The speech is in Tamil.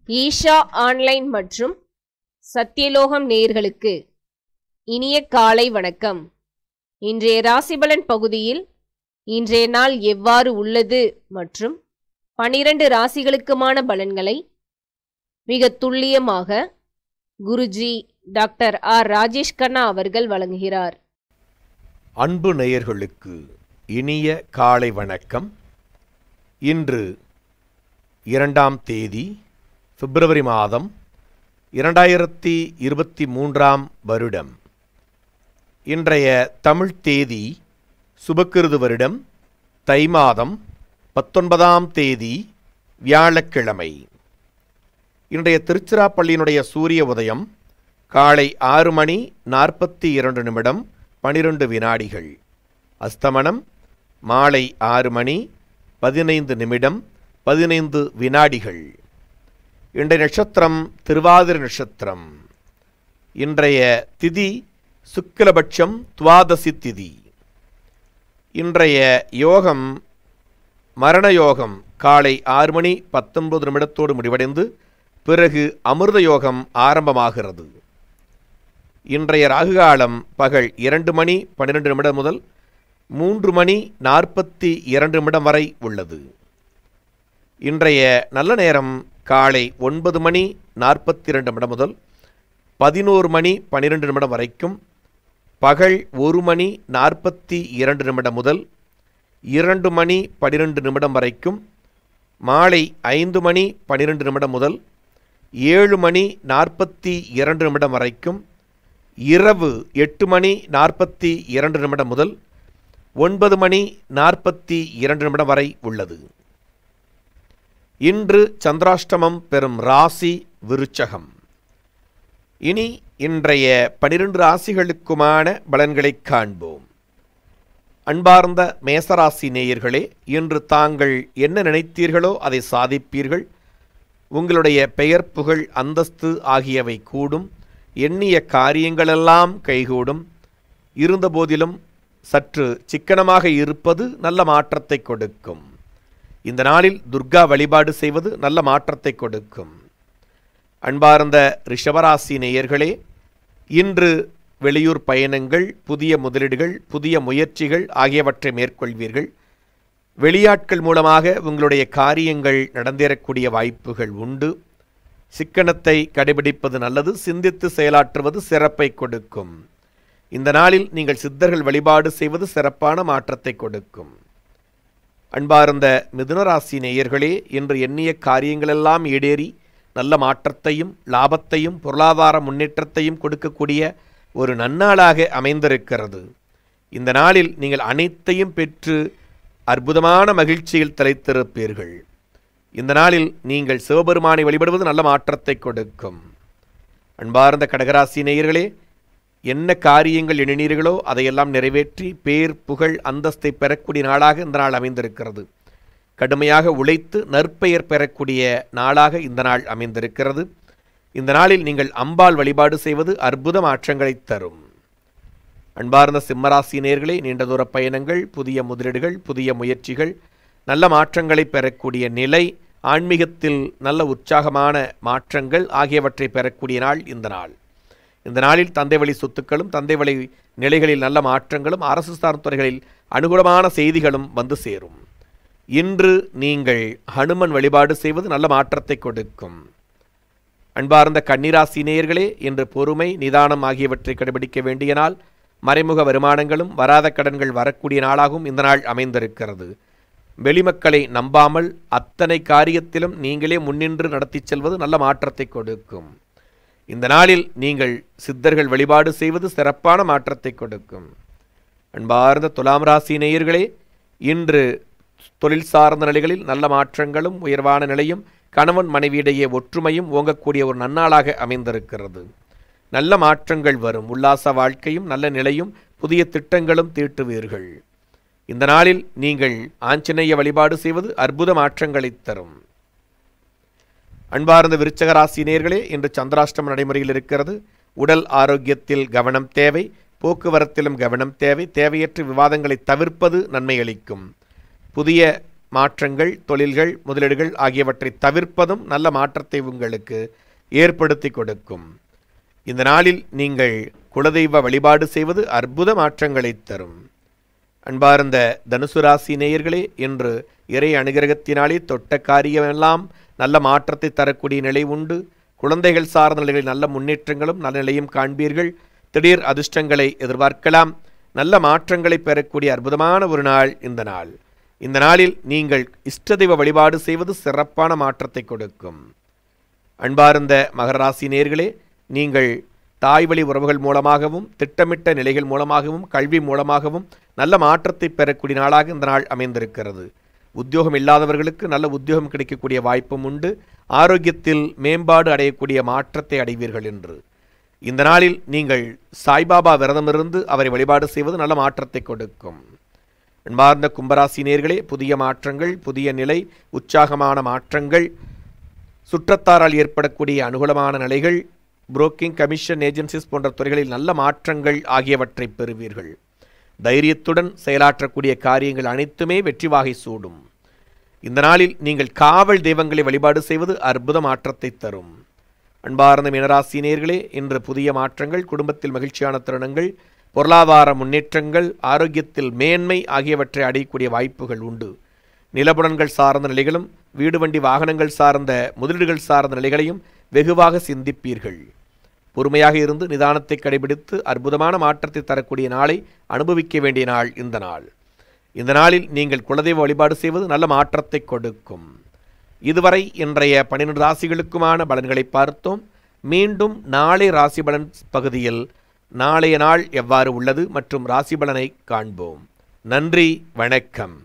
ஈஷா ஆன்லைன் மற்றும் சத்தியலோகம் நேயர்களுக்கு இனிய காலை வணக்கம் இன்றைய ராசிபலன் பகுதியில் இன்றைய நாள் எவ்வாறு உள்ளது மற்றும் பனிரெண்டு ராசிகளுக்குமான பலன்களை மிக துல்லியமாக குருஜி டாக்டர் ஆர் ராஜேஷ் கண்ணா அவர்கள் வழங்குகிறார் அன்பு நேயர்களுக்கு இனிய காலை வணக்கம் இன்று இரண்டாம் தேதி பிப்ரவரி மாதம் இரண்டாயிரத்தி இருபத்தி மூன்றாம் வருடம் இன்றைய தமிழ் தேதி சுபக்கிருது வருடம் தை மாதம் பத்தொன்பதாம் தேதி வியாழக்கிழமை இன்றைய திருச்சிராப்பள்ளியினுடைய சூரிய உதயம் காலை ஆறு மணி நாற்பத்தி இரண்டு நிமிடம் பனிரெண்டு வினாடிகள் அஸ்தமனம் மாலை ஆறு மணி பதினைந்து நிமிடம் பதினைந்து வினாடிகள் இன்றைய நட்சத்திரம் திருவாதிர நட்சத்திரம் இன்றைய திதி சுக்கிலபட்சம் துவாதசி திதி இன்றைய யோகம் மரண யோகம் காலை ஆறு மணி பத்தொன்பது நிமிடத்தோடு முடிவடைந்து பிறகு அமிர்த யோகம் ஆரம்பமாகிறது இன்றைய ராகுகாலம் பகல் இரண்டு மணி பன்னிரெண்டு நிமிடம் முதல் மூன்று மணி நாற்பத்தி இரண்டு நிமிடம் வரை உள்ளது இன்றைய நல்ல நேரம் காலை ஒன்பது மணி நாற்பத்தி இரண்டு நிமிடம் முதல் பதினோரு மணி பன்னிரெண்டு நிமிடம் வரைக்கும் பகல் ஒரு மணி நாற்பத்தி இரண்டு நிமிடம் முதல் இரண்டு மணி பன்னிரெண்டு நிமிடம் வரைக்கும் மாலை ஐந்து மணி பன்னிரெண்டு நிமிடம் முதல் ஏழு மணி நாற்பத்தி இரண்டு நிமிடம் வரைக்கும் இரவு எட்டு மணி நாற்பத்தி இரண்டு நிமிடம் முதல் ஒன்பது மணி நாற்பத்தி இரண்டு நிமிடம் வரை உள்ளது இன்று சந்திராஷ்டமம் பெறும் ராசி விருச்சகம் இனி இன்றைய பனிரெண்டு ராசிகளுக்குமான பலன்களைக் காண்போம் அன்பார்ந்த மேசராசி நேயர்களே இன்று தாங்கள் என்ன நினைத்தீர்களோ அதை சாதிப்பீர்கள் உங்களுடைய பெயர் புகழ் அந்தஸ்து ஆகியவை கூடும் எண்ணிய காரியங்களெல்லாம் கைகூடும் இருந்தபோதிலும் சற்று சிக்கனமாக இருப்பது நல்ல மாற்றத்தை கொடுக்கும் இந்த நாளில் துர்கா வழிபாடு செய்வது நல்ல மாற்றத்தை கொடுக்கும் அன்பார்ந்த ரிஷபராசி நேயர்களே இன்று வெளியூர் பயணங்கள் புதிய முதலீடுகள் புதிய முயற்சிகள் ஆகியவற்றை மேற்கொள்வீர்கள் வெளியாட்கள் மூலமாக உங்களுடைய காரியங்கள் நடந்தேறக்கூடிய வாய்ப்புகள் உண்டு சிக்கனத்தை கடைபிடிப்பது நல்லது சிந்தித்து செயலாற்றுவது சிறப்பை கொடுக்கும் இந்த நாளில் நீங்கள் சித்தர்கள் வழிபாடு செய்வது சிறப்பான மாற்றத்தை கொடுக்கும் அன்பார்ந்த மிதுனராசி நேயர்களே இன்று எண்ணிய காரியங்களெல்லாம் ஈடேறி நல்ல மாற்றத்தையும் லாபத்தையும் பொருளாதார முன்னேற்றத்தையும் கொடுக்கக்கூடிய ஒரு நன்னாளாக அமைந்திருக்கிறது இந்த நாளில் நீங்கள் அனைத்தையும் பெற்று அற்புதமான மகிழ்ச்சியில் தலைத்திருப்பீர்கள் இந்த நாளில் நீங்கள் சிவபெருமானை வழிபடுவது நல்ல மாற்றத்தை கொடுக்கும் அன்பார்ந்த கடகராசி நேயர்களே என்ன காரியங்கள் எண்ணினீர்களோ அதையெல்லாம் நிறைவேற்றி பேர் புகழ் அந்தஸ்தை பெறக்கூடிய நாளாக இந்த நாள் அமைந்திருக்கிறது கடுமையாக உழைத்து நற்பெயர் பெறக்கூடிய நாளாக இந்த நாள் அமைந்திருக்கிறது இந்த நாளில் நீங்கள் அம்பாள் வழிபாடு செய்வது அற்புத மாற்றங்களை தரும் அன்பார்ந்த சிம்மராசி நேர்களே நீண்ட தூர பயணங்கள் புதிய முதலீடுகள் புதிய முயற்சிகள் நல்ல மாற்றங்களை பெறக்கூடிய நிலை ஆன்மீகத்தில் நல்ல உற்சாகமான மாற்றங்கள் ஆகியவற்றை பெறக்கூடிய நாள் இந்த நாள் இந்த நாளில் தந்தை வழி சொத்துக்களும் தந்தை வழி நிலைகளில் நல்ல மாற்றங்களும் அரசு சார்ந்த துறைகளில் அனுகூலமான செய்திகளும் வந்து சேரும் இன்று நீங்கள் ஹனுமன் வழிபாடு செய்வது நல்ல மாற்றத்தை கொடுக்கும் அன்பார்ந்த கன்னிராசி நேயர்களே இன்று பொறுமை நிதானம் ஆகியவற்றை கடைபிடிக்க வேண்டிய நாள் மறைமுக வருமானங்களும் வராத கடன்கள் வரக்கூடிய நாளாகவும் இந்த நாள் அமைந்திருக்கிறது வெளிமக்களை நம்பாமல் அத்தனை காரியத்திலும் நீங்களே முன்னின்று நடத்திச் செல்வது நல்ல மாற்றத்தை கொடுக்கும் இந்த நாளில் நீங்கள் சித்தர்கள் வழிபாடு செய்வது சிறப்பான மாற்றத்தை கொடுக்கும் அன்பார்ந்த துலாம் ராசி நேயர்களே இன்று தொழில் சார்ந்த நிலைகளில் நல்ல மாற்றங்களும் உயர்வான நிலையும் கணவன் மனைவியிடையே ஒற்றுமையும் ஓங்கக்கூடிய ஒரு நன்னாளாக அமைந்திருக்கிறது நல்ல மாற்றங்கள் வரும் உல்லாச வாழ்க்கையும் நல்ல நிலையும் புதிய திட்டங்களும் தீட்டுவீர்கள் இந்த நாளில் நீங்கள் ஆஞ்சநேய வழிபாடு செய்வது அற்புத மாற்றங்களை தரும் அன்பார்ந்த விருச்சக ராசினியர்களே இன்று சந்திராஷ்டம நடைமுறையில் இருக்கிறது உடல் ஆரோக்கியத்தில் கவனம் தேவை போக்குவரத்திலும் கவனம் தேவை தேவையற்ற விவாதங்களை தவிர்ப்பது நன்மை அளிக்கும் புதிய மாற்றங்கள் தொழில்கள் முதலீடுகள் ஆகியவற்றை தவிர்ப்பதும் நல்ல மாற்றத்தை உங்களுக்கு ஏற்படுத்தி கொடுக்கும் இந்த நாளில் நீங்கள் குலதெய்வ வழிபாடு செய்வது அற்புத மாற்றங்களை தரும் அன்பார்ந்த தனுசு ராசி நேயர்களே இன்று இறை அனுகிரகத்தினாலே தொட்ட காரியமெல்லாம் நல்ல மாற்றத்தை தரக்கூடிய நிலை உண்டு குழந்தைகள் சார்ந்த நிலைகளில் நல்ல முன்னேற்றங்களும் நல்ல நிலையும் காண்பீர்கள் திடீர் அதிர்ஷ்டங்களை எதிர்பார்க்கலாம் நல்ல மாற்றங்களை பெறக்கூடிய அற்புதமான ஒரு நாள் இந்த நாள் இந்த நாளில் நீங்கள் இஷ்ட தெய்வ வழிபாடு செய்வது சிறப்பான மாற்றத்தை கொடுக்கும் அன்பார்ந்த மகர ராசி நேர்களே நீங்கள் தாய் வழி உறவுகள் மூலமாகவும் திட்டமிட்ட நிலைகள் மூலமாகவும் கல்வி மூலமாகவும் நல்ல மாற்றத்தை பெறக்கூடிய நாளாக இந்த நாள் அமைந்திருக்கிறது உத்தியோகம் இல்லாதவர்களுக்கு நல்ல உத்தியோகம் கிடைக்கக்கூடிய வாய்ப்பும் உண்டு ஆரோக்கியத்தில் மேம்பாடு அடையக்கூடிய மாற்றத்தை அடைவீர்கள் என்று இந்த நாளில் நீங்கள் சாய்பாபா விரதமிருந்து அவரை வழிபாடு செய்வது நல்ல மாற்றத்தை கொடுக்கும் அன்பார்ந்த கும்பராசி நேர்களே புதிய மாற்றங்கள் புதிய நிலை உற்சாகமான மாற்றங்கள் சுற்றத்தாரால் ஏற்படக்கூடிய அனுகூலமான நிலைகள் புரோக்கிங் கமிஷன் ஏஜென்சிஸ் போன்ற துறைகளில் நல்ல மாற்றங்கள் ஆகியவற்றை பெறுவீர்கள் தைரியத்துடன் செயலாற்றக்கூடிய காரியங்கள் அனைத்துமே வெற்றி வாகை சூடும் இந்த நாளில் நீங்கள் காவல் தெய்வங்களை வழிபாடு செய்வது அற்புத மாற்றத்தை தரும் அன்பார்ந்த மீனராசினியர்களே இன்று புதிய மாற்றங்கள் குடும்பத்தில் மகிழ்ச்சியான தருணங்கள் பொருளாதார முன்னேற்றங்கள் ஆரோக்கியத்தில் மேன்மை ஆகியவற்றை அடையக்கூடிய வாய்ப்புகள் உண்டு நிலபுலன்கள் சார்ந்த நிலைகளும் வீடு வண்டி வாகனங்கள் சார்ந்த முதலீடுகள் சார்ந்த நிலைகளையும் வெகுவாக சிந்திப்பீர்கள் பொறுமையாக இருந்து நிதானத்தை கடைபிடித்து அற்புதமான மாற்றத்தை தரக்கூடிய நாளை அனுபவிக்க வேண்டிய நாள் இந்த நாள் இந்த நாளில் நீங்கள் குலதெய்வ வழிபாடு செய்வது நல்ல மாற்றத்தை கொடுக்கும் இதுவரை இன்றைய பன்னிரண்டு ராசிகளுக்குமான பலன்களை பார்த்தோம் மீண்டும் நாளை ராசி பலன் பகுதியில் நாளைய நாள் எவ்வாறு உள்ளது மற்றும் ராசி பலனை காண்போம் நன்றி வணக்கம்